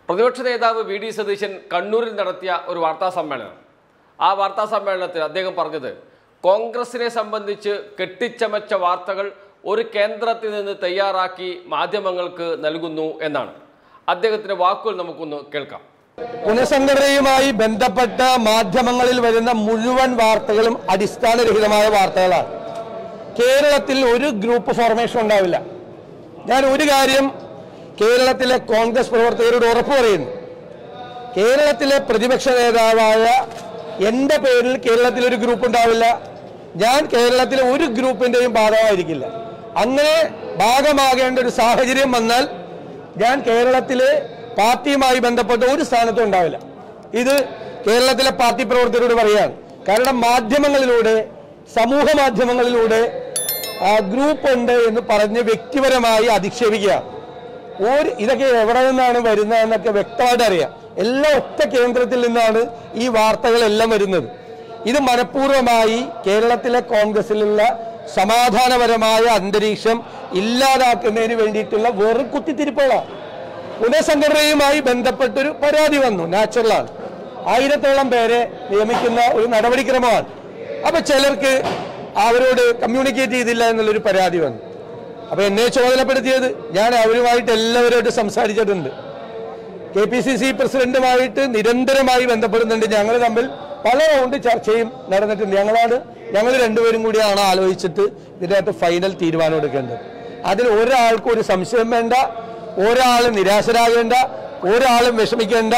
പ്രതിപക്ഷ നേതാവ് V D Satheesan കണ്ണൂരിൽ നടത്തിയ ഒരു വാർത്താ സമ്മേളനം ആ വാർത്താ സമ്മേളനത്തിൽ അദ്ദേഹം പറഞ്ഞത് കോൺഗ്രസിനെ സംബന്ധിച്ച് കെട്ടിച്ചമച്ച വാർത്തകൾ ഒരു കേന്ദ്രത്തിൽ നിന്ന് തയ്യാറാക്കി മാധ്യമങ്ങൾക്ക് നൽകുന്നു എന്നാണ് അദ്ദേഹത്തിന്റെ വാക്കുകൾ നമുക്കൊന്ന് കേൾക്കാം പുനഃസംഘടനയുമായി ബന്ധപ്പെട്ട മാധ്യമങ്ങളിൽ വരുന്ന മുഴുവൻ വാർത്തകളും അടിസ്ഥാനരഹിതമായ വാർത്തകളാണ് കേരളത്തിൽ ഒരു ഗ്രൂപ്പ് ഫോർമേഷൻ ഉണ്ടാവില്ല ഞാൻ ഒരു കാര്യം കേരളത്തിലെ കോൺഗ്രസ് പ്രവർത്തകരോട് ഉറപ്പു പറയുന്നു കേരളത്തിലെ പ്രതിപക്ഷ നേതാവായ എൻ്റെ പേരിൽ കേരളത്തിൽ ഒരു ഗ്രൂപ്പ് ഉണ്ടാവില്ല ഞാൻ കേരളത്തിലെ ഒരു ഗ്രൂപ്പിൻ്റെയും ഭാഗമായിരിക്കില്ല അങ്ങനെ ഭാഗമാകേണ്ട ഒരു സാഹചര്യം വന്നാൽ ഞാൻ കേരളത്തിലെ പാർട്ടിയുമായി ബന്ധപ്പെട്ട ഒരു സ്ഥാനത്തും ഉണ്ടാവില്ല ഇത് കേരളത്തിലെ പാർട്ടി പ്രവർത്തകരോട് പറയാണ് കാരണം മാധ്യമങ്ങളിലൂടെ സമൂഹ മാധ്യമങ്ങളിലൂടെ ആ, ഗ്രൂപ്പ് ഉണ്ട് എന്ന് പറഞ്ഞ് വ്യക്തിപരമായി അധിക്ഷേപിക്കുക ഒരു ഇതൊക്കെ എവിടെ നിന്നാണ് വരുന്നതെന്നൊക്കെ വ്യക്തമായിട്ട് അറിയാം എല്ലാം ഒറ്റ കേന്ദ്രത്തിൽ നിന്നാണ് ഈ വാർത്തകളെല്ലാം വരുന്നത് ഇത് മനഃപൂർവ്വമായി കേരളത്തിലെ കോൺഗ്രസിലുള്ള സമാധാനപരമായ അന്തരീക്ഷം ഇല്ലാതാക്കുന്നതിന് വേണ്ടിയിട്ടുള്ള വെറും കുത്തിത്തിരിപ്പുകളാണ് പുനഃസംഘടനയുമായി ബന്ധപ്പെട്ടൊരു പരാതി വന്നു നാച്ചുറലാണ് ആയിരത്തോളം പേരെ നിയമിക്കുന്ന ഒരു നടപടിക്രമമാണ് അപ്പൊ ചിലർക്ക് അവരോട് കമ്മ്യൂണിക്കേറ്റ് ചെയ്തില്ല എന്നുള്ളൊരു പരാതി വന്നു അപ്പൊ എന്നെ ചുമതലപ്പെടുത്തിയത് ഞാൻ അവരുമായിട്ട് എല്ലാവരുമായിട്ട് സംസാരിച്ചിട്ടുണ്ട് കെ പി സി സി പ്രസിഡന്റുമായിട്ട് നിരന്തരമായി ബന്ധപ്പെടുന്നുണ്ട് ഞങ്ങൾ തമ്മിൽ പല റൗണ്ട് ചർച്ചയും നടന്നിട്ടുണ്ട് ഞങ്ങളാണ് ഞങ്ങൾ രണ്ടുപേരും കൂടിയാണ് ആലോചിച്ചിട്ട് ഇതിനകത്ത് ഫൈനൽ തീരുമാനം എടുക്കേണ്ടത് അതിൽ ഒരാൾക്കും ഒരു സംശയം വേണ്ട ഒരാളും നിരാശരാകേണ്ട ഒരാളും വിഷമിക്കേണ്ട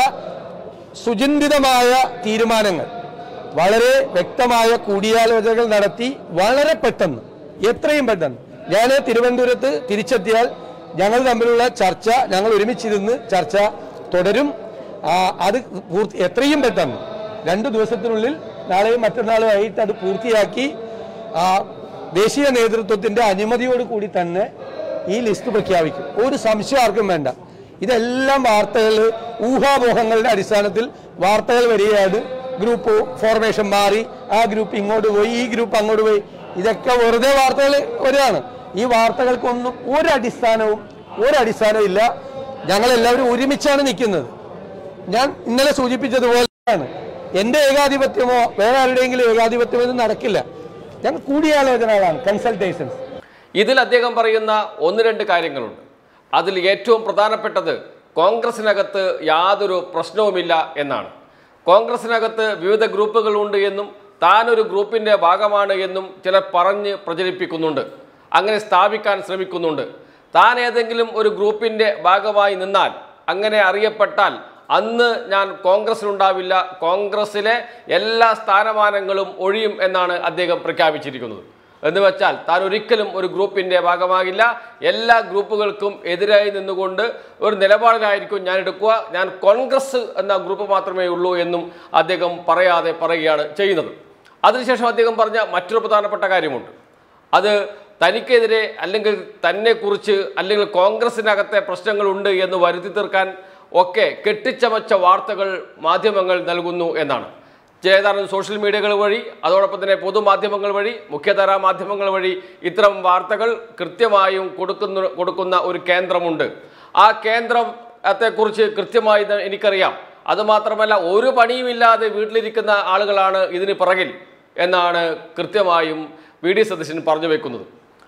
സുചിന്തിതമായ തീരുമാനങ്ങൾ വളരെ വ്യക്തമായ കൂടിയാലോചനകൾ നടത്തി വളരെ പെട്ടെന്ന് എത്രയും പെട്ടെന്ന് ഞാൻ തിരുവനന്തപുരത്ത് തിരിച്ചെത്തിയാൽ ഞങ്ങൾ തമ്മിലുള്ള ചർച്ച ഞങ്ങൾ ഒരുമിച്ചിരുന്ന് ചർച്ച തുടരും ആ, അത് പൂർത്തി എത്രയും പെട്ടെന്ന് രണ്ട് ദിവസത്തിനുള്ളിൽ നാളെയും മറ്റന്നാളുമായിട്ട് അത് പൂർത്തിയാക്കി ആ, ദേശീയ നേതൃത്വത്തിന്റെ അനുമതിയോട് കൂടി തന്നെ ഈ ലിസ്റ്റ് പ്രഖ്യാപിക്കും ഒരു സംശയം ആർക്കും വേണ്ട ഇതെല്ലാം വാർത്തകൾ ഊഹാപോഹങ്ങളുടെ അടിസ്ഥാനത്തിൽ വാർത്തകൾ വരികയാണ് ഗ്രൂപ്പ് ഫോർമേഷൻ മാറി ആ ഗ്രൂപ്പ് ഇങ്ങോട്ട് പോയി ഈ ഗ്രൂപ്പ് അങ്ങോട്ട് പോയി ഇതൊക്കെ വെറുതെ വാർത്തകൾ വരികയാണ് ഈ വാർത്തകൾക്കൊന്നും ഒരടിസ്ഥാനവും ഒരടിസ്ഥാനവും ഇല്ല ഞങ്ങളെല്ലാവരും ഒരുമിച്ചാണ് നിൽക്കുന്നത് ഞാൻ ഇന്നലെ സൂചിപ്പിച്ചതുപോലെയാണ് എന്റെ ഏകാധിപത്യമോ വേറെ ആരുടെയെങ്കിലും ഏകാധിപത്യമോ ഇത് നടക്കില്ല ഞങ്ങൾ കൂടിയാലോചനകളാണ് കൺസൾട്ടേഷൻസ് ഇതിൽ അദ്ദേഹം പറയുന്ന ഒന്ന് രണ്ട് കാര്യങ്ങളുണ്ട് അതിൽ ഏറ്റവും പ്രധാനപ്പെട്ടത് കോൺഗ്രസിനകത്ത് യാതൊരു പ്രശ്നവുമില്ല എന്നാണ് കോൺഗ്രസിനകത്ത് വിവിധ ഗ്രൂപ്പുകളുണ്ട് എന്നും താനൊരു ഗ്രൂപ്പിൻ്റെ ഭാഗമാണ് എന്നും ചിലർ പറഞ്ഞ് പ്രചരിപ്പിക്കുന്നുണ്ട് അങ്ങനെ സ്ഥാപിക്കാൻ ശ്രമിക്കുന്നുണ്ട് താൻ ഏതെങ്കിലും ഒരു ഗ്രൂപ്പിൻ്റെ ഭാഗമായി നിന്നാൽ അങ്ങനെ അറിയപ്പെട്ടാൽ അന്ന് ഞാൻ കോൺഗ്രസിലുണ്ടാവില്ല കോൺഗ്രസിലെ എല്ലാ സ്ഥാനമാനങ്ങളും ഒഴിയും എന്നാണ് അദ്ദേഹം പ്രഖ്യാപിച്ചിരിക്കുന്നത് എന്ന് വെച്ചാൽ താൻ ഒരിക്കലും ഒരു ഗ്രൂപ്പിൻ്റെ ഭാഗമാകില്ല എല്ലാ ഗ്രൂപ്പുകൾക്കും എതിരായി നിന്നുകൊണ്ട് ഒരു നിലപാടിലായിരിക്കും ഞാൻ എടുക്കുക ഞാൻ കോൺഗ്രസ് എന്ന ഗ്രൂപ്പ് മാത്രമേ ഉള്ളൂ എന്നും അദ്ദേഹം പറയാതെ പറയുകയാണ് ചെയ്യുന്നത് അതിനുശേഷം അദ്ദേഹം പറഞ്ഞ മറ്റൊരു പ്രധാനപ്പെട്ട കാര്യമുണ്ട് അത് തനിക്കെതിരെ അല്ലെങ്കിൽ തന്നെക്കുറിച്ച് അല്ലെങ്കിൽ കോൺഗ്രസിനകത്തെ പ്രശ്നങ്ങളുണ്ട് എന്ന് വരുത്തി തീർക്കാൻ ഒക്കെ കെട്ടിച്ചമച്ച വാർത്തകൾ മാധ്യമങ്ങൾ നൽകുന്നു എന്നാണ് ഏതാനും സോഷ്യൽ മീഡിയകൾ വഴി അതോടൊപ്പം തന്നെ പൊതുമാധ്യമങ്ങൾ വഴി മുഖ്യധാരാ മാധ്യമങ്ങൾ വഴി ഇത്തരം വാർത്തകൾ കൃത്യമായും കൊടുക്കുന്ന കൊടുക്കുന്ന ഒരു കേന്ദ്രമുണ്ട് ആ കേന്ദ്രത്തെക്കുറിച്ച് കൃത്യമായി ഇത് എനിക്കറിയാം അതുമാത്രമല്ല ഒരു പണിയുമില്ലാതെ വീട്ടിലിരിക്കുന്ന ആളുകളാണ് ഇതിന് പിറകിൽ എന്നാണ് കൃത്യമായും വി ഡി സതീശൻ പറഞ്ഞു വെക്കുന്നത്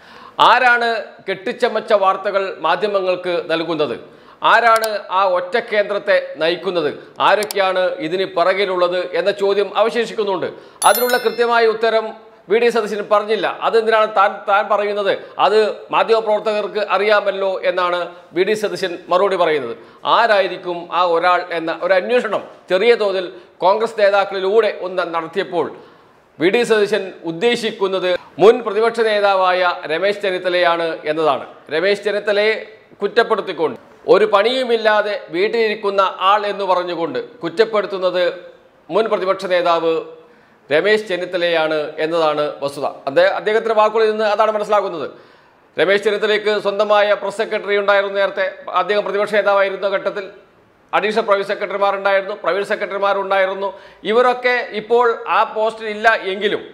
ആരാണ് കെട്ടിച്ചമച്ച വാർത്തകൾ മാധ്യമങ്ങൾക്ക് നൽകുന്നത് ആരാണ് ആ ഒറ്റ കേന്ദ്രത്തെ നയിക്കുന്നത് ആരൊക്കെയാണ് ഇതിന് പിറകിലുള്ളത് എന്ന ചോദ്യം അവശേഷിക്കുന്നുണ്ട് അതിനുള്ള കൃത്യമായ ഉത്തരം വി ഡി സതീശൻ പറഞ്ഞില്ല അതെന്തിനാണ് താൻ താൻ പറയുന്നത് അത് മാധ്യമപ്രവർത്തകർക്ക് അറിയാമല്ലോ എന്നാണ് വി ഡി സതീശൻ മറുപടി പറയുന്നത് ആരായിരിക്കും ആ ഒരാൾ എന്ന ഒരു അന്വേഷണം ചെറിയ തോതിൽ കോൺഗ്രസ് നേതാക്കളിലൂടെ ഒന്ന് നടത്തിയപ്പോൾ വി ഡി സതീശൻ ഉദ്ദേശിക്കുന്നത് മുൻ പ്രതിപക്ഷ നേതാവായ രമേശ് ചെന്നിത്തലയാണ് എന്നതാണ് രമേശ് ചെന്നിത്തലയെ കുറ്റപ്പെടുത്തിക്കൊണ്ട് ഒരു പണിയുമില്ലാതെ വീട്ടിലിരിക്കുന്ന ആൾ എന്ന് പറഞ്ഞുകൊണ്ട് കുറ്റപ്പെടുത്തുന്നത് മുൻ പ്രതിപക്ഷ നേതാവ് രമേശ് ചെന്നിത്തലയാണ് എന്നതാണ് വസ്തുത അദ്ദേഹം അദ്ദേഹത്തിന്റെ വാക്കുകളിൽ നിന്ന് അതാണ് മനസ്സിലാക്കുന്നത് രമേശ് ചെന്നിത്തലയ്ക്ക് സ്വന്തമായ പ്രസ് സെക്രട്ടറി ഉണ്ടായിരുന്നു നേരത്തെ അദ്ദേഹം പ്രതിപക്ഷ നേതാവായിരുന്ന ഘട്ടത്തിൽ അഡീഷണൽ പ്രൈവറ്റ് സെക്രട്ടറിമാരുണ്ടായിരുന്നു പ്രൈവറ്റ് സെക്രട്ടറിമാരുണ്ടായിരുന്നു ഇവരൊക്കെ ഇപ്പോൾ ആ പോസ്റ്റിൽ ഇല്ല എങ്കിലും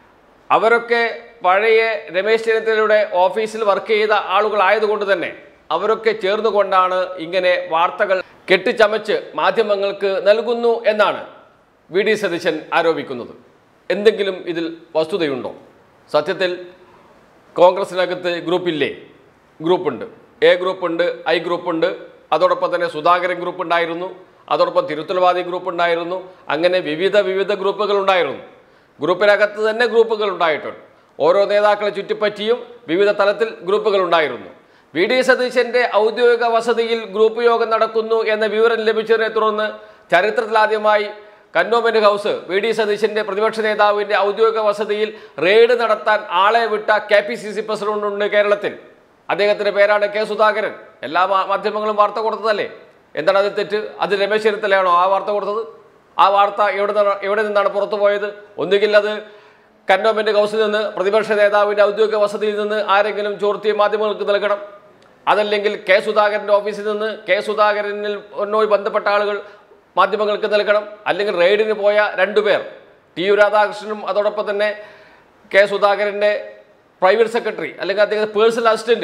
അവരൊക്കെ പഴയ രമേശ് ചെന്നിത്തലയുടെ ഓഫീസിൽ വർക്ക് ചെയ്ത ആളുകളായതുകൊണ്ട് തന്നെ അവരൊക്കെ ചേർന്നുകൊണ്ടാണ് ഇങ്ങനെ വാർത്തകൾ കെട്ടിച്ചമച്ച് മാധ്യമങ്ങൾക്ക് നൽകുന്നു എന്നാണ് വി ഡി സതീശൻ ആരോപിക്കുന്നത് എന്തെങ്കിലും ഇതിൽ വസ്തുതയുണ്ടോ സത്യത്തിൽ കോൺഗ്രസിനകത്ത് ഗ്രൂപ്പില്ലേ ഗ്രൂപ്പുണ്ട് എ ഗ്രൂപ്പുണ്ട് ഐ ഗ്രൂപ്പുണ്ട് അതോടൊപ്പം തന്നെ സുധാകരൻ ഗ്രൂപ്പ് ഉണ്ടായിരുന്നു അതോടൊപ്പം തിരുത്തൽവാദി ഗ്രൂപ്പ് ഉണ്ടായിരുന്നു അങ്ങനെ വിവിധ വിവിധ ഗ്രൂപ്പുകൾ ഉണ്ടായിരുന്നു ഗ്രൂപ്പിനകത്ത് തന്നെ ഗ്രൂപ്പുകൾ ഉണ്ടായിട്ടുണ്ട് ഓരോ നേതാക്കളെ ചുറ്റിപ്പറ്റിയും വിവിധ തലത്തിൽ ഗ്രൂപ്പുകൾ ഉണ്ടായിരുന്നു വി ഡി സതീശന്റെ ഔദ്യോഗിക വസതിയിൽ ഗ്രൂപ്പ് യോഗം നടക്കുന്നു എന്ന വിവരം ലഭിച്ചതിനെ തുടർന്ന് ചരിത്രത്തിലാദ്യമായി കന്റോൺമെന്റ് ഹൗസ് വി ഡി സതീശന്റെ പ്രതിപക്ഷ നേതാവിന്റെ ഔദ്യോഗിക വസതിയിൽ റെയ്ഡ് നടത്താൻ ആളെ വിട്ട K P C C president ഉണ്ട് കേരളത്തിൽ അദ്ദേഹത്തിന്റെ പേരാണ് കെ സുധാകരൻ എല്ലാ മാ- മാധ്യമങ്ങളും വാർത്ത കൊടുത്തതല്ലേ എന്താണ് അത് തെറ്റ് അത് രമേശ് ചെന്നിത്തലയാണോ ആ വാർത്ത കൊടുത്തത് ആ വാർത്ത എവിടെ നിന്നാണ് എവിടെ നിന്നാണ് പുറത്തു പോയത് ഒന്നുകിൽ അത് കന്റോൺമെന്റ് ഹൗസിൽ നിന്ന് പ്രതിപക്ഷ നേതാവിന്റെ ഔദ്യോഗിക വസതിയിൽ നിന്ന് ആരെങ്കിലും ചോർത്തിയ മാധ്യമങ്ങൾക്ക് നൽകണം അതല്ലെങ്കിൽ കെ സുധാകരന്റെ ഓഫീസിൽ നിന്ന് കെ സുധാകരനിൽ ഒന്നോയി ബന്ധപ്പെട്ട ആളുകൾ മാധ്യമങ്ങൾക്ക് നൽകണം അല്ലെങ്കിൽ റെയ്ഡിന് പോയ രണ്ടുപേർ ടി യു രാധാകൃഷ്ണനും അതോടൊപ്പം തന്നെ കെ സുധാകരന്റെ പ്രൈവറ്റ് സെക്രട്ടറി അല്ലെങ്കിൽ അദ്ദേഹത്തെ പേഴ്സണൽ അസിസ്റ്റന്റ്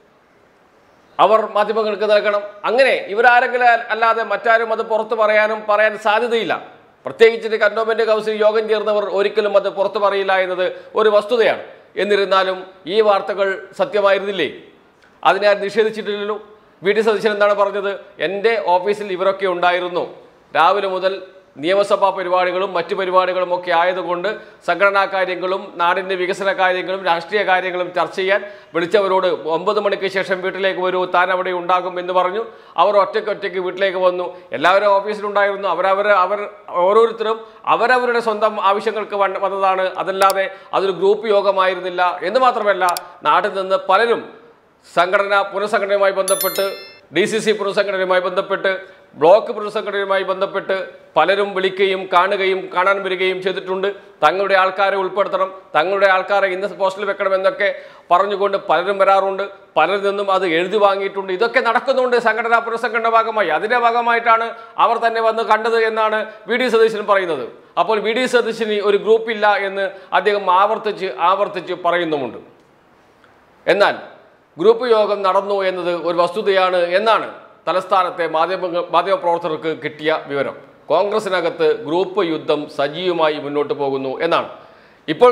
അവർ മാധ്യമങ്ങൾക്ക് നൽകണം അങ്ങനെ ഇവരാരെങ്കിലും അ- അല്ലാതെ മറ്റാരും അത് പുറത്തു പറയാനും പറയാൻ സാധ്യതയില്ല പ്രത്യേകിച്ചിട്ട് കന്റോൺമെന്റ് ഹൗസിൽ യോഗം ചേർന്നവർ ഒരിക്കലും അത് പുറത്തു പറയില്ല എന്നത് ഒരു വസ്തുതയാണ് എന്നിരുന്നാലും ഈ വാർത്തകൾ സത്യമായിരുന്നില്ലേ അതിനെ ആരും നിഷേധിച്ചിട്ടില്ലല്ലോ വി ഡി സതീശൻ എന്താണ് പറഞ്ഞത് എൻ്റെ ഓഫീസിൽ ഇവരൊക്കെ ഉണ്ടായിരുന്നു രാവിലെ മുതൽ നിയമസഭാ പരിപാടികളും മറ്റു പരിപാടികളും ഒക്കെ ആയതുകൊണ്ട് സംഘടനാ കാര്യങ്ങളും നാടിൻ്റെ വികസന കാര്യങ്ങളും രാഷ്ട്രീയ കാര്യങ്ങളും ചർച്ച ചെയ്യാൻ വിളിച്ചവരോട് ഒമ്പത് മണിക്ക് ശേഷം വീട്ടിലേക്ക് വരൂ താൻ അവിടെ ഉണ്ടാകും എന്ന് പറഞ്ഞു അവർ ഒറ്റയ്ക്ക് ഒറ്റയ്ക്ക് വീട്ടിലേക്ക് വന്നു എല്ലാവരും ഓഫീസിലുണ്ടായിരുന്നു അവരവർ അവർ ഓരോരുത്തരും അവരവരുടെ സ്വന്തം ആവശ്യങ്ങൾക്ക് വന്ന- വന്നതാണ് അതല്ലാതെ അതൊരു ഗ്രൂപ്പ് യോഗമായിരുന്നില്ല എന്ന് മാത്രമല്ല നാട്ടിൽ നിന്ന് പലരും സംഘടന പുനഃസംഘടനയുമായി ബന്ധപ്പെട്ട് ഡി സി സി പുനഃസംഘടനയുമായി ബന്ധപ്പെട്ട് ബ്ലോക്ക് പുനഃസംഘടനയുമായി ബന്ധപ്പെട്ട് പലരും വിളിക്കുകയും കാണുകയും കാണാൻ വരികയും ചെയ്തിട്ടുണ്ട് തങ്ങളുടെ ആൾക്കാരെ ഉൾപ്പെടുത്തണം തങ്ങളുടെ ആൾക്കാരെ ഇന്ന പോസ്റ്റിൽ വെക്കണം എന്നൊക്കെ പറഞ്ഞുകൊണ്ട് പലരും വരാറുണ്ട് പലരിൽ നിന്നും അത് എഴുതി വാങ്ങിയിട്ടുണ്ട് ഇതൊക്കെ നടക്കുന്നുണ്ട് സംഘടനാ പുനഃസംഘടന ഭാഗമായി അതിൻ്റെ ഭാഗമായിട്ടാണ് അവർ തന്നെ വന്ന് കണ്ടത് എന്നാണ് വി ഡി സതീശൻ പറയുന്നത് അപ്പോൾ വി ഡി സതീശന് ഒരു ഗ്രൂപ്പില്ല എന്ന് അദ്ദേഹം ആവർത്തിച്ച് ആവർത്തിച്ച് പറയുന്നുമുണ്ട് എന്നാൽ ഗ്രൂപ്പ് യോഗം നടന്നു എന്നത് ഒരു വസ്തുതയാണ് എന്നാണ് തലസ്ഥാനത്തെ മാധ്യമ മാധ്യമപ്രവർത്തകർക്ക് കിട്ടിയ വിവരം കോൺഗ്രസിനകത്ത് ഗ്രൂപ്പ് യുദ്ധം സജീവമായി മുന്നോട്ട് പോകുന്നു എന്നാണ് ഇപ്പോൾ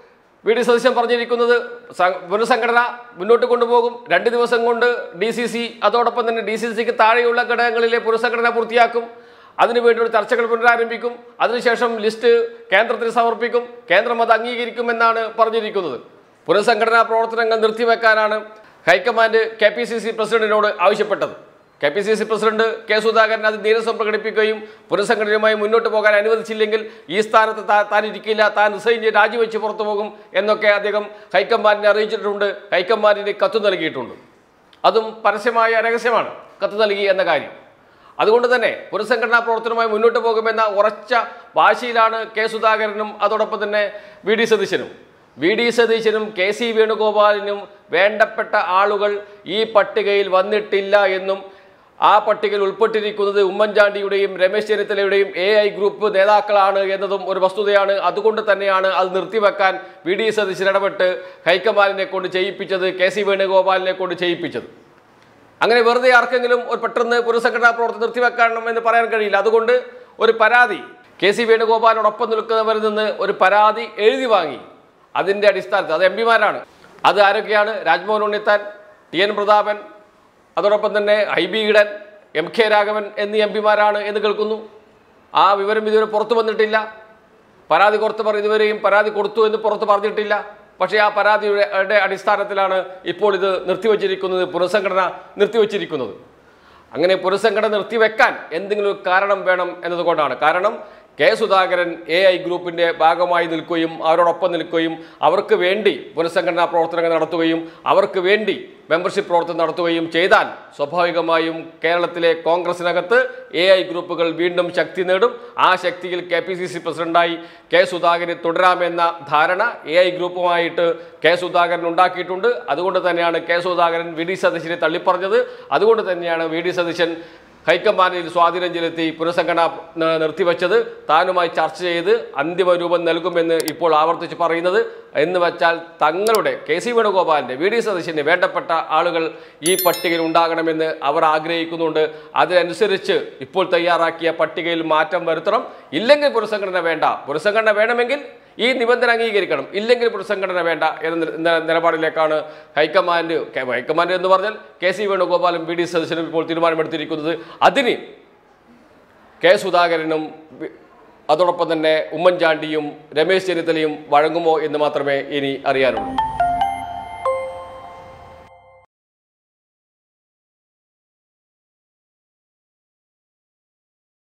വി ഡി സതീശൻ പറഞ്ഞിരിക്കുന്നത് സ- പുനഃസംഘടന മുന്നോട്ട് കൊണ്ടുപോകും രണ്ട് ദിവസം കൊണ്ട് ഡി സി സി അതോടൊപ്പം തന്നെ ഡി സി സിക്ക് താഴെയുള്ള ഘടകങ്ങളിലെ പുനഃസംഘടന പൂർത്തിയാക്കും അതിനുവേണ്ടിയുള്ള ചർച്ചകൾ പുനരാരംഭിക്കും അതിനുശേഷം ലിസ്റ്റ് കേന്ദ്രത്തിന് സമർപ്പിക്കും കേന്ദ്രം അത് അംഗീകരിക്കുമെന്നാണ് പറഞ്ഞിരിക്കുന്നത് പുനഃസംഘടനാ പ്രവർത്തനങ്ങൾ നിർത്തിവെക്കാനാണ് high command K P C C പ്രസിഡന്റിനോട് ആവശ്യപ്പെട്ടത് K P C C president K Sudhakaran അത് നീരസം പ്രകടിപ്പിക്കുകയും പുനഃസംഘടനയുമായി മുന്നോട്ട് പോകാൻ അനുവദിച്ചില്ലെങ്കിൽ ഈ സ്ഥാനത്ത് താ- താൻ ഇരിക്കില്ല താൻ റിസൈൻ ചെയ്ത് രാജിവെച്ച് പുറത്തു പോകും എന്നൊക്കെ അദ്ദേഹം ഹൈക്കമാൻഡിനെ അറിയിച്ചിട്ടുണ്ട് ഹൈക്കമാൻഡിന് കത്ത് നൽകിയിട്ടുണ്ട് അതും പരസ്യമായ രഹസ്യമാണ് കത്ത് നൽകി എന്ന കാര്യം അതുകൊണ്ട് തന്നെ പുനഃസംഘടനാ പ്രവർത്തനവുമായി മുന്നോട്ട് പോകുമെന്ന ഉറച്ച വാശിയിലാണ് കെ സുധാകരനും അതോടൊപ്പം തന്നെ വി ഡി സതീശനും വി ഡി സതീശനും കെ സി വേണുഗോപാലിനും വേണ്ടപ്പെട്ട ആളുകൾ ഈ പട്ടികയിൽ വന്നിട്ടില്ല എന്നും ആ പട്ടികയിൽ ഉൾപ്പെട്ടിരിക്കുന്നത് ഉമ്മൻചാണ്ടിയുടെയും രമേശ് ചെന്നിത്തലയുടെയും എ ഐ ഗ്രൂപ്പ് നേതാക്കളാണ് എന്നതും ഒരു വസ്തുതയാണ് അതുകൊണ്ട് തന്നെയാണ് അത് നിർത്തിവെക്കാൻ വി ഡി സതീശൻ ഇടപെട്ട് ഹൈക്കമാൻഡിനെ കൊണ്ട് ചെയ്യിപ്പിച്ചത് കെ സി വേണുഗോപാലിനെ കൊണ്ട് ചെയ്യിപ്പിച്ചത് അങ്ങനെ വെറുതെ ആർക്കെങ്കിലും ഒരു പെട്ടെന്ന് പുനഃസംഘടനാ പ്രവർത്തനം നിർത്തിവെക്കണം എന്ന് പറയാൻ കഴിയില്ല അതുകൊണ്ട് ഒരു പരാതി കെ സി വേണുഗോപാലിനോടൊപ്പം നിൽക്കുന്നവരിൽ നിന്ന് ഒരു പരാതി എഴുതി വാങ്ങി അതിൻ്റെ അടിസ്ഥാനത്തിൽ അത് എം പിമാരാണ് അത് ആരൊക്കെയാണ് രാജ്മോഹൻ ഉണ്ണിത്താൻ ടി എൻ പ്രതാപൻ അതോടൊപ്പം തന്നെ Hibi Eden M K Raghavan എന്നീ എം പിമാരാണ് എന്ന് കേൾക്കുന്നു ആ വിവരം ഇതുവരെ പുറത്തു വന്നിട്ടില്ല പരാതി പുറത്ത് പറ ഇതുവരെയും പരാതി കൊടുത്തു എന്ന് പുറത്ത് പറഞ്ഞിട്ടില്ല പക്ഷേ ആ പരാതിയുടെ യുടെ അടിസ്ഥാനത്തിലാണ് ഇപ്പോൾ ഇത് നിർത്തിവച്ചിരിക്കുന്നത് പുനഃസംഘടന നിർത്തിവച്ചിരിക്കുന്നത് അങ്ങനെ പുനഃസംഘടന നിർത്തിവെക്കാൻ എന്തെങ്കിലും ഒരു കാരണം വേണം എന്നതുകൊണ്ടാണ് കാരണം കെ സുധാകരൻ എ ഐ ഗ്രൂപ്പിൻ്റെ ഭാഗമായി നിൽക്കുകയും അവരോടൊപ്പം നിൽക്കുകയും അവർക്ക് വേണ്ടി പുനഃസംഘടനാ പ്രവർത്തനങ്ങൾ നടത്തുകയും അവർക്ക് വേണ്ടി മെമ്പർഷിപ്പ് പ്രവർത്തനം നടത്തുകയും ചെയ്താൽ സ്വാഭാവികമായും കേരളത്തിലെ കോൺഗ്രസിനകത്ത് എ ഐ ഗ്രൂപ്പുകൾ വീണ്ടും ശക്തി നേടും ആ ശക്തിയിൽ കെ പി സി സി പ്രസിഡന്റായി കെ സുധാകരൻ തുടരാമെന്ന ധാരണ എ ഐ ഗ്രൂപ്പുമായിട്ട് കെ സുധാകരൻ ഉണ്ടാക്കിയിട്ടുണ്ട് അതുകൊണ്ട് തന്നെയാണ് കെ സുധാകരൻ വി ഡി സതീശനെ തള്ളിപ്പറഞ്ഞത് അതുകൊണ്ട് തന്നെയാണ് വി ഡി സതീശൻ ഹൈക്കമാൻഡിൽ സ്വാധീനം ചെലുത്തി പുനഃസംഘടന ന- നിർത്തിവെച്ചത് താനുമായി ചർച്ച ചെയ്ത് അന്തിമ രൂപം നൽകുമെന്ന് ഇപ്പോൾ ആവർത്തിച്ച് പറയുന്നത് എന്ന് വെച്ചാൽ തങ്ങളുടെ കെ സി വേണുഗോപാലിൻ്റെ വി ഡി സതീശന് വേണ്ടപ്പെട്ട ആളുകൾ ഈ പട്ടികയിൽ ഉണ്ടാകണമെന്ന് അവർ ആഗ്രഹിക്കുന്നുണ്ട് അതിനനുസരിച്ച് ഇപ്പോൾ തയ്യാറാക്കിയ പട്ടികയിൽ മാറ്റം വരുത്തണം ഇല്ലെങ്കിൽ പുനഃസംഘടന വേണ്ട പുനഃസംഘടന വേണമെങ്കിൽ ഈ നിബന്ധന അംഗീകരിക്കണം ഇല്ലെങ്കിൽ പുനഃസംഘടന വേണ്ട എന്ന നില- ന- നിലപാടിലേക്കാണ് ഹൈക്കമാൻഡ് കെ- ഹൈക്കമാൻഡ് എന്ന് പറഞ്ഞാൽ കെ സി വേണുഗോപാലും വി ഡി സതീശനും ഇപ്പോൾ തീരുമാനമെടുത്തിരിക്കുന്നത് അതിന് കെ സുധാകരനും വി- അതോടൊപ്പം തന്നെ ഉമ്മൻചാണ്ടിയും രമേശ് ചെന്നിത്തലയും വഴങ്ങുമോ എന്ന് മാത്രമേ ഇനി അറിയാനുള്ളൂ